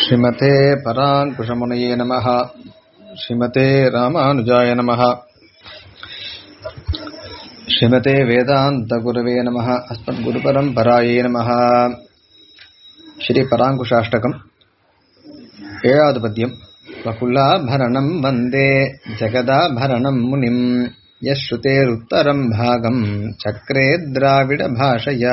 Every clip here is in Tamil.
श्रीमते पराङ्कुशमुनये नमः श्रीमते रामानुजाय नमः श्रीमते वेदान्तगुरवे नमः अस्मद्गुरुपरम्परायै नमः श्रीपराङ्कुशाष्टकम् ஏழாவது பத்தியம் வகுலாபரணம் வந்தே ஜெகதாபரணம் முனிம் யஸ்ருதேருத்தரம் பாகம் சக்கரே திராவிட பாஷையா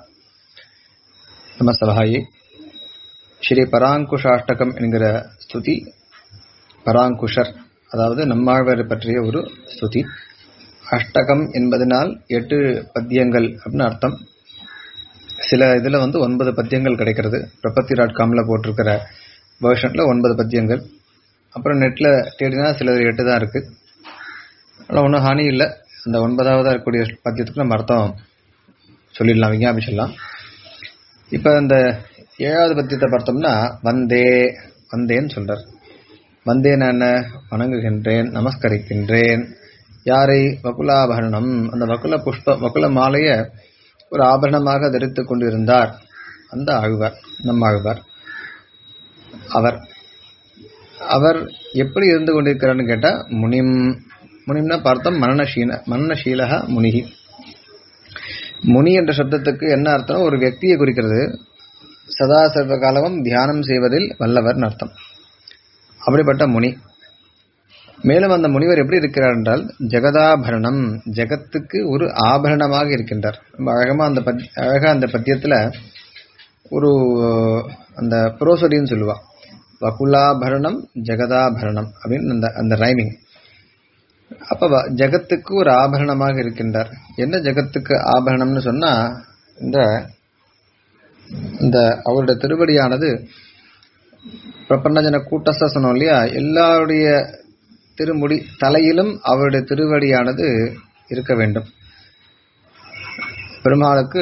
நமஸ்தபாயி ஸ்ரீ பராங்குஷாஷ்டகம் என்கிற ஸ்துதி பராங்குஷர் அதாவது நம்மாழ்வார் பற்றிய ஒரு ஸ்துதி அஷ்டகம் என்பதனால் எட்டு பத்தியங்கள் அப்படின்னு அர்த்தம் சில இதில் வந்து ஒன்பது பத்தியங்கள் கிடைக்கிறது பிரபத்தி டாட் காமில் போட்டிருக்கிற வேர்ஷனில் ஒன்பது பத்தியங்கள் அப்புறம் நெட்டில் தேடினா சில எட்டு தான் இருக்குது ஆனால் ஒன்றும் ஹானி இல்லை அந்த ஒன்பதாவதாக இருக்கக்கூடிய பத்தியத்துக்கு நம்ம அர்த்தம் சொல்லிடலாம் விஞ்ஞாபிச்சிடலாம் இப்போ இந்த ஏழாவது பத்தியத்தை பார்த்தோம்னா வந்தே வந்தேன்னு சொல்கிறார் வந்தேன் என்ன வணங்குகின்றேன் நமஸ்கரிக்கின்றேன் யாரை வகுலாபரணம் அந்த வகுல புஷ்ப வகுல மாலையை ஒரு ஆபரணமாக தரித்து கொண்டிருந்தார் அந்த ஆழ்வார் நம்ம ஆழ்வார் அவர் அவர் எப்படி இருந்து கொண்டிருக்கிறார்னு கேட்டால் முனிம் முனிம்னா பார்த்தோம் மரணசீல மரணசீலக முனிகி முனி என்ற சப்தத்துக்கு என்ன அர்த்தம் ஒரு வியக்தியை குறிக்கிறது சதா சர்வ காலமும் தியானம் செய்வதில் வல்லவர்னு அர்த்தம் அப்படிப்பட்ட முனி மேலும் அந்த முனிவர் எப்படி இருக்கிறார் என்றால் ஜெகதாபரணம் ஜெகத்துக்கு ஒரு ஆபரணமாக இருக்கின்றார் ரொம்ப அழகமாக அந்த பத் அழகாக அந்த பத்தியத்தில் ஒரு அந்த புரோசடின்னு சொல்லுவா வகுலாபரணம் ஜெகதாபரணம் அப்படின்னு அந்த அந்த ரைமிங் அப்ப ஜெகத்துக்கு ஒரு ஆபரணமாக இருக்கின்றார் என்ன ஜெகத்துக்கு ஆபரணம்னு சொன்னா இந்த இந்த அவருடைய திருவடியானது பிரபஞ்சன கூட்டஸ்த சொன்னோம் இல்லையா எல்லாருடைய திருமுடி தலையிலும் அவருடைய திருவடியானது இருக்க வேண்டும் பெருமாளுக்கு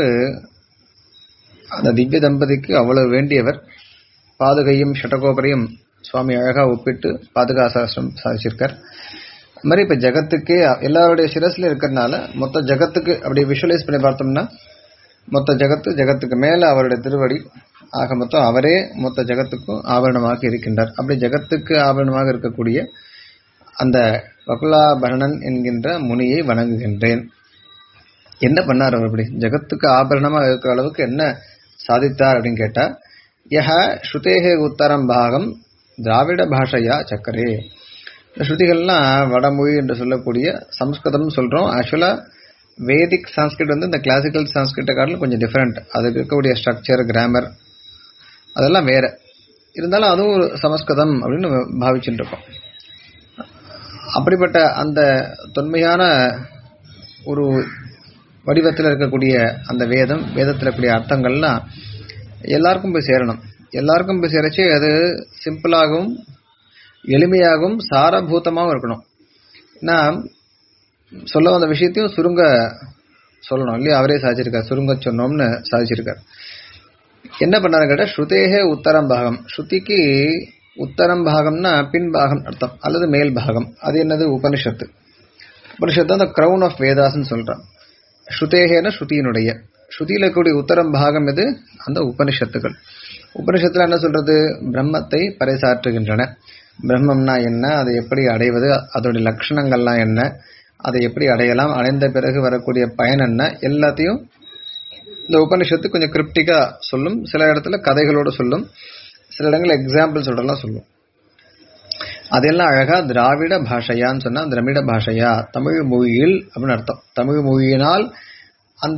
அந்த திவ்ய தம்பதிக்கு அவ்வளவு வேண்டியவர் பாதுகையும் ஷட்டகோபரையும் சுவாமி அழகா ஒப்பிட்டு பாதுகா சாஸ்திரம் சாதிச்சிருக்கார் அது மாதிரி இப்போ ஜகத்துக்கே எல்லாருடைய சிரஸ்ல இருக்கிறதுனால மொத்த ஜகத்துக்கு அப்படி விஷுவலைஸ் பண்ணி பார்த்தோம்னா மொத்த ஜகத்து ஜகத்துக்கு மேலே அவருடைய திருவடி ஆக மொத்தம் அவரே மொத்த ஜகத்துக்கும் ஆபரணமாக இருக்கின்றார் அப்படி ஜகத்துக்கு ஆபரணமாக இருக்கக்கூடிய அந்த வகுலாபரணன் என்கின்ற முனியை வணங்குகின்றேன் என்ன பண்ணார் அவர் அப்படி ஜகத்துக்கு ஆபரணமாக இருக்கிற அளவுக்கு என்ன சாதித்தார் அப்படின்னு கேட்டா யஹ ஸ்ருதேகே உத்தரம் பாகம் திராவிட பாஷையா சக்கரே இந்த ஸ்ருதிகள்லாம் வடமொழி என்று சொல்லக்கூடிய சம்ஸ்கிருதம் சொல்றோம் ஆக்சுவலா வேதிக் சான்ஸ்கிரிட் வந்து இந்த கிளாசிக்கல் சான்ஸ்கிரிட்டை காட்டிலும் கொஞ்சம் டிஃப்ரெண்ட் அதுக்கு இருக்கக்கூடிய ஸ்ட்ரக்சர் கிராமர் அதெல்லாம் வேற இருந்தாலும் அதுவும் ஒரு சமஸ்கிருதம் அப்படின்னு பாவிச்சுட்டு இருக்கோம் அப்படிப்பட்ட அந்த தொன்மையான ஒரு வடிவத்தில் இருக்கக்கூடிய அந்த வேதம் வேதத்தில் இருக்கக்கூடிய அர்த்தங்கள்லாம் எல்லாருக்கும் போய் சேரணும் எல்லாருக்கும் போய் சேரச்சு அது சிம்பிளாகவும் எளிமையாகவும் சாரபூதமாகவும் இருக்கணும் ஏன்னா சொல்ல வந்த விஷயத்தையும் சுருங்க சொல்லணும் இல்லையா அவரே சாதிச்சிருக்கார் சுருங்க சொன்னோம்னு சாதிச்சிருக்கார் என்ன பண்ணாரு கேட்டால் ஸ்ருதேகே உத்தரம் பாகம் ஸ்ருதிக்கு உத்தரம் பாகம்னா பின் பாகம் அர்த்தம் அல்லது மேல் பாகம் அது என்னது உபனிஷத்து உபனிஷத்து அந்த கிரவுன் ஆஃப் வேதாஸ்ன்னு சொல்றான் ஸ்ருதேகேன ஸ்ருதியினுடைய ஸ்ருதியில கூடிய உத்தரம் பாகம் எது அந்த உபனிஷத்துகள் உபனிஷத்துல என்ன சொல்றது பிரம்மத்தை பறைசாற்றுகின்றன பிரம்மம்னா என்ன அதை எப்படி அடைவது அதோடைய லட்சணங்கள்லாம் என்ன அதை எப்படி அடையலாம் அடைந்த பிறகு வரக்கூடிய பயன் என்ன எல்லாத்தையும் இந்த உபனிஷத்து கொஞ்சம் கிரிப்டிக்கா சொல்லும் சில இடத்துல கதைகளோடு சொல்லும் சில இடங்கள் எக்ஸாம்பிள் சொல்றலாம் சொல்லும் அதெல்லாம் அழகா திராவிட பாஷையான்னு சொன்னா திராவிட பாஷையா தமிழ் மொழியில் அப்படின்னு அர்த்தம் தமிழ் மொழியினால் அந்த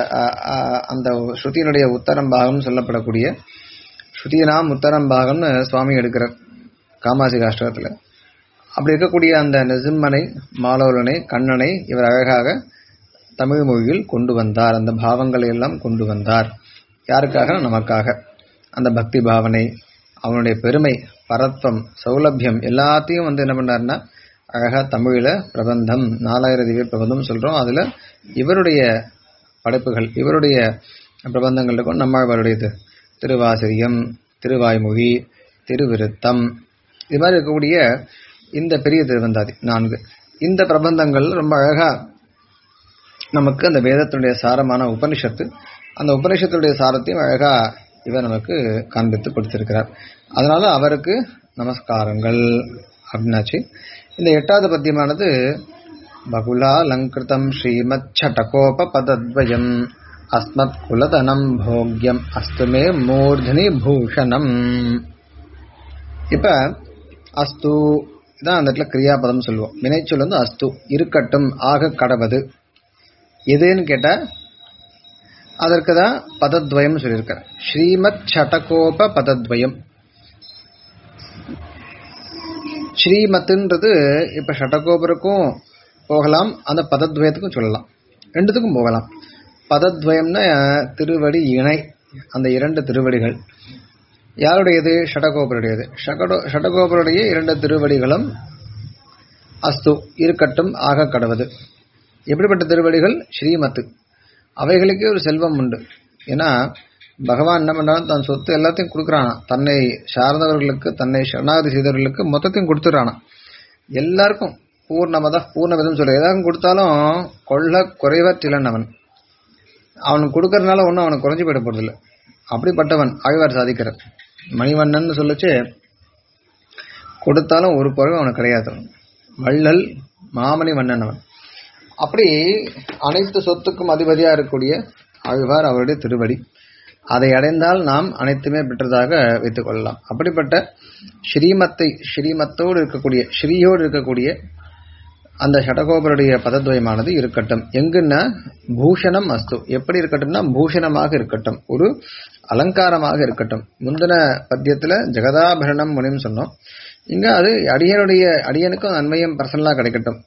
அந்த ஸ்ருதியினுடைய உத்தரம் பாகம் சொல்லப்படக்கூடிய ஸ்ருதினாம் உத்தரம் பாகம்னு சுவாமி எடுக்கிறார் காமாசி காஷ்டகத்தில் அப்படி இருக்கக்கூடிய அந்த நிசிம்மனை மாலோலனை கண்ணனை இவர் அழகாக தமிழ் மொழியில் கொண்டு வந்தார் அந்த பாவங்களை எல்லாம் கொண்டு வந்தார் யாருக்காக நமக்காக அந்த பக்தி பாவனை அவனுடைய பெருமை பரத்வம் சௌலபியம் எல்லாத்தையும் வந்து என்ன பண்ணார்னா அழகா தமிழில் பிரபந்தம் நாலாயிரம் திவ்ய பிரபந்தம் சொல்றோம் அதுல இவருடைய படைப்புகள் இவருடைய பிரபந்தங்கள் இருக்கும் நம்மளுடையது திருவாசிரியம் திருவாய்மொழி திருவிருத்தம் இது மாதிரி இருக்கக்கூடிய இந்த பெரிய திருவந்தாதி நான்கு இந்த பிரபந்தங்கள் ரொம்ப அழகா நமக்கு அந்த வேதத்தினுடைய சாரமான உபனிஷத்து அந்த உபனிஷத்துடைய சாரத்தையும் அழகா இவர் நமக்கு காண்பித்து கொடுத்திருக்கிறார் அதனால அவருக்கு நமஸ்காரங்கள் அப்படின்னாச்சு இந்த எட்டாவது பத்தியமானது பகுலாலங்கிருதம் ஸ்ரீமத் சட்டகோப பதத்வயம் அஸ்மத் குலதனம் போக்யம் அஸ்துமே மூர்தனி பூஷணம் இப்ப அஸ்து இதான் அந்த இடத்துல கிரியாபதம் சொல்லுவோம் வினைச்சொல் வந்து அஸ்து இருக்கட்டும் ஆக கடவது எதுன்னு கேட்டா அதற்கு தான் பதத்வயம் சொல்லியிருக்கார் ஸ்ரீமத் சட்டகோப பதத்வயம் ஸ்ரீமத்துன்றது இப்ப ஷட்டகோபருக்கும் போகலாம் அந்த பதத்வயத்துக்கும் சொல்லலாம் ரெண்டுத்துக்கும் போகலாம் பதத்வயம்னா திருவடி இணை அந்த இரண்டு திருவடிகள் யாருடையது ஷடகோபருடையது ஷடகோ ஷடகோபருடைய இரண்டு திருவடிகளும் அஸ்து இருக்கட்டும் ஆக கடவது எப்படிப்பட்ட திருவடிகள் ஸ்ரீமத்து அவைகளுக்கே ஒரு செல்வம் உண்டு ஏன்னா பகவான் என்ன பண்றான் தன் சொத்து எல்லாத்தையும் கொடுக்குறானா தன்னை சார்ந்தவர்களுக்கு தன்னை சரணாகதி செய்தவர்களுக்கு மொத்தத்தையும் கொடுத்துறானா எல்லாருக்கும் பூர்ணமத பூர்ணமிதம் சொல்ற ஏதாவது கொடுத்தாலும் கொள்ள குறைவற்றிலன் அவன் அவனுக்கு கொடுக்கறதுனால ஒன்றும் அவனுக்கு குறைஞ்சு போயிட போறதில்ல அப்படிப்பட்டவன் ஆழ்வார் சாதிக்கிறார் மணிவண்ணன் சொல்லிச்சு கொடுத்தாலும் ஒரு குறைவு அவனுக்கு கிடையாது வள்ளல் மாமணி மன்னன் அவன் அப்படி அனைத்து சொத்துக்கும் அதிபதியா இருக்கக்கூடிய ஆழ்வார் அவருடைய திருவடி அதை அடைந்தால் நாம் அனைத்துமே பெற்றதாக வைத்துக் கொள்ளலாம் அப்படிப்பட்ட ஸ்ரீமத்தை ஸ்ரீமத்தோடு இருக்கக்கூடிய ஸ்ரீயோடு இருக்கக்கூடிய அந்த ஷடகோபருடைய பதத்வயமானது இருக்கட்டும் எங்குன்னா பூஷணம் அஸ்து எப்படி இருக்கட்டும்னா பூஷணமாக இருக்கட்டும் ஒரு அலங்காரமாக இருக்கட்டும் முந்தின பத்தியத்துல ஜெகதாபரணம் முனின்னு சொன்னோம் இங்க அது அடியனுடைய அடியனுக்கும் நன்மையும் பர்சனலா கிடைக்கட்டும்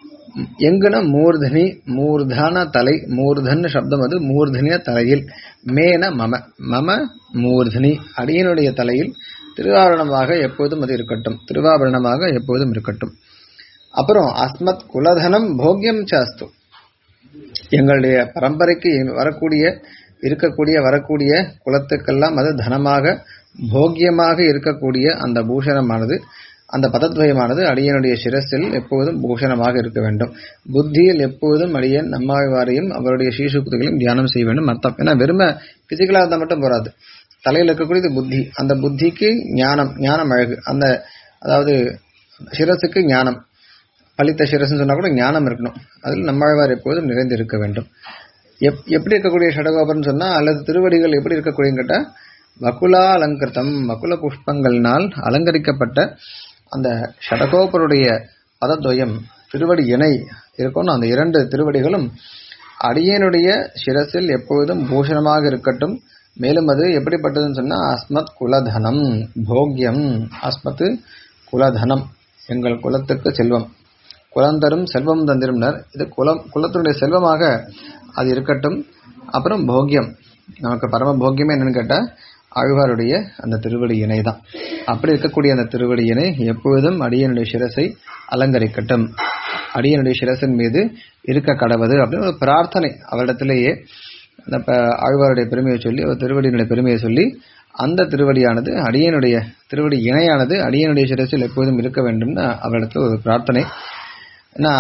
எங்குன மூர்தனி மூர்தான தலை மூர்தன் சப்தம் அது மூர்தனிய தலையில் மேன மம மம மூர்தனி அடியனுடைய தலையில் திருவாபரணமாக எப்போதும் அது இருக்கட்டும் திருவாபரணமாக எப்போதும் இருக்கட்டும் அப்புறம் அஸ்மத் குலதனம் போக்கியம் சாஸ்து எங்களுடைய பரம்பரைக்கு வரக்கூடிய இருக்கக்கூடிய வரக்கூடிய குலத்துக்கெல்லாம் அது தனமாக போக்கியமாக இருக்கக்கூடிய அந்த பூஷணமானது அந்த பதத்வயமானது அடியனுடைய சிரசில் எப்போதும் பூஷணமாக இருக்க வேண்டும் புத்தியில் எப்போதும் அடியன் நம்மாழ்வாரையும் அவருடைய ஸ்ரீசுக்திகளையும் தியானம் செய்ய வேண்டும் அர்த்தம் ஏன்னா வெறும பிசிக்கலா இருந்தால் மட்டும் போராது தலையில் இருக்கக்கூடியது புத்தி அந்த புத்திக்கு ஞானம் ஞானம் அழகு அந்த அதாவது சிரசுக்கு ஞானம் பலித்த சிரசுன்னு சொன்னா கூட ஞானம் இருக்கணும் அதில் நம்மாழ்வார் எப்போதும் நிறைந்து இருக்க வேண்டும் எப் எப்படி இருக்கக்கூடிய ஷடகோபர்னு சொன்னா அல்லது திருவடிகள் எப்படி இருக்கக்கூடியன்னு கேட்டா வகுலா அலங்கிருத்தம் வகுல புஷ்பங்கள்னால் அலங்கரிக்கப்பட்ட அந்த ஷடகோபருடைய பதத்வயம் திருவடி இணை இருக்கணும் அந்த இரண்டு திருவடிகளும் அடியனுடைய சிரசில் எப்பொழுதும் பூஷணமாக இருக்கட்டும் மேலும் அது எப்படிப்பட்டதுன்னு சொன்னா அஸ்மத் குலதனம் போக்யம் அஸ்மத் குலதனம் எங்கள் குலத்துக்கு செல்வம் குலந்தரும் செல்வம் தந்திருந்தர் இது குலம் குலத்தினுடைய செல்வமாக அது இருக்கட்டும் அப்புறம் போக்கியம் நமக்கு பரம போக்கியமே என்னன்னு கேட்டா ஆழ்வாருடைய அந்த திருவடி இணை தான் அப்படி இருக்கக்கூடிய அந்த திருவடி இணை எப்பொழுதும் அடியனுடைய சிரசை அலங்கரிக்கட்டும் அடியனுடைய சிரசின் மீது இருக்க கடவது அப்படின்னு ஒரு பிரார்த்தனை அவரிடத்திலேயே அந்த ஆழ்வாருடைய பெருமையை சொல்லி அவர் திருவடியினுடைய பெருமையை சொல்லி அந்த திருவடியானது அடியனுடைய திருவடி இணையானது அடியனுடைய சிரசில் எப்போதும் இருக்க வேண்டும்னு அவரிடத்துல ஒரு பிரார்த்தனை ஏன்னா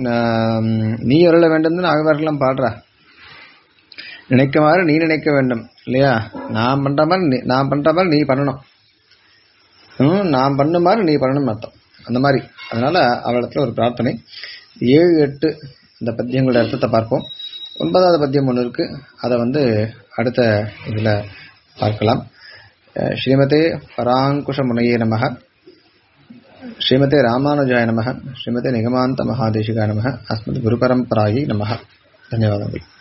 நீ அருள வேண்டும் ஆழ்வார்கள்லாம் பாடுறா நினைக்குமாறு நீ நினைக்க வேண்டும் இல்லையா நான் பண்ற மாதிரி நான் பண்ற மாதிரி நீ பண்ணணும் ம் நான் பண்ண மாதிரி நீ பண்ணணும் அர்த்தம் அந்த மாதிரி அதனால அவளிடத்துல ஒரு பிரார்த்தனை ஏழு எட்டு இந்த பத்தியங்களோட அர்த்தத்தை பார்ப்போம் ஒன்பதாவது பத்தியம் ஒன்று இருக்கு அதை வந்து அடுத்த இதில் பார்க்கலாம் ஸ்ரீமதே பராங்குஷ முனையே நமக ஸ்ரீமதே ராமானுஜாய நமக ஸ்ரீமதே நிகமாந்த மகாதேசிகாய நமக அஸ்மத் குருபரம்பராயி நமக ధన్యవాదములు